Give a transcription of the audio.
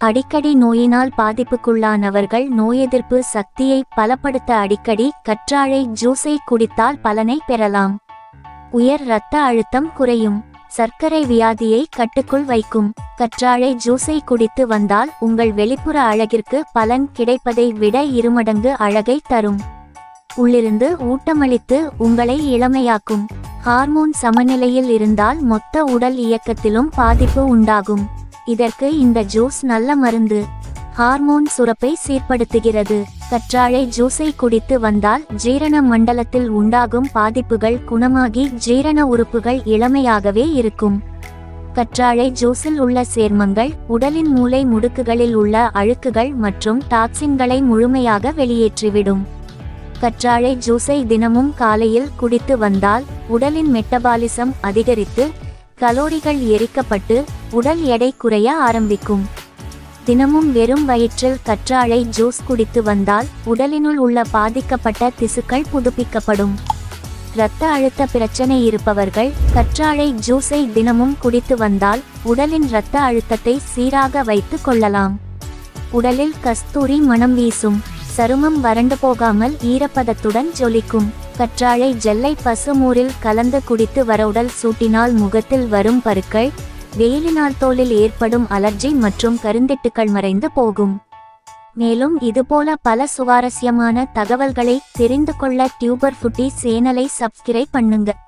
அடிக்கடி நோயினால் பாதிப்புக்குள்ளானவர்கள் நோயெதிர்ப்பு சக்தியை பலப்படுத்த அடிக்கடி கற்றாழை ஜூஸை குடித்தால் பலனை பெறலாம் உயர் இரத்த அழுத்தம் குறையும் சர்க்கரை வியாதியை கட்டுக்குள் வைக்கும் கற்றாழை ஜூஸை குடித்து வந்தால் உங்கள் வெளிப்புற அழகிற்கு பலன் கிடைப்பதை விட இருமடங்கு அழகை தரும் உள்ளிருந்து ஊட்டமளித்து உங்களை இளமையாக்கும் ஹார்மோன் சமநிலையில் இருந்தால் மொத்த உடல் இயக்கத்திலும் பாதிப்பு உண்டாகும் இதற்கு இந்த ஜூஸ் நல்ல மருந்து ஹார்மோன் சுரப்பை சீர்படுத்துகிறது கற்றாழை ஜூஸை குடித்து வந்தால் ஜீரண மண்டலத்தில் உண்டாகும் பாதிப்புகள் குணமாகி ஜீரண உறுப்புகள் இளமையாகவே இருக்கும் கற்றாழை ஜூஸில் உள்ள சேர்மங்கள் உடலின் மூளை முடுக்குகளில் உள்ள அழுக்குகள் மற்றும் டாக்சின்களை முழுமையாக வெளியேற்றிவிடும் கற்றாழை ஜூஸை தினமும் காலையில் குடித்து வந்தால் உடலின் மெட்டபாலிசம் அதிகரித்து கலோரிகள் எரிக்கப்பட்டு உடல் எடை குறைய ஆரம்பிக்கும் தினமும் வெறும் வயிற்றில் கற்றாழை ஜூஸ் குடித்து வந்தால் உடலினுள் உள்ள பாதிக்கப்பட்ட திசுக்கள் புதுப்பிக்கப்படும் இரத்த அழுத்த பிரச்சனை இருப்பவர்கள் கற்றாழை ஜூஸை தினமும் குடித்து வந்தால் உடலின் இரத்த அழுத்தத்தை சீராக வைத்து கொள்ளலாம் உடலில் கஸ்தூரி மணம் வீசும் சருமம் வறண்டு போகாமல் ஈரப்பதத்துடன் ஜொலிக்கும் கற்றாழை ஜெல்லை பசுமூரில் கலந்து குடித்து வர உடல் சூட்டினால் முகத்தில் வரும் பருக்கள் வெயிலினால் தோலில் ஏற்படும் அலர்ஜி மற்றும் கருந்திட்டுக்கள் மறைந்து போகும் மேலும் இதுபோல பல சுவாரஸ்யமான தகவல்களை தெரிந்து கொள்ள டியூபர் ஃபுட்டி சேனலை சப்ஸ்கிரைப் பண்ணுங்க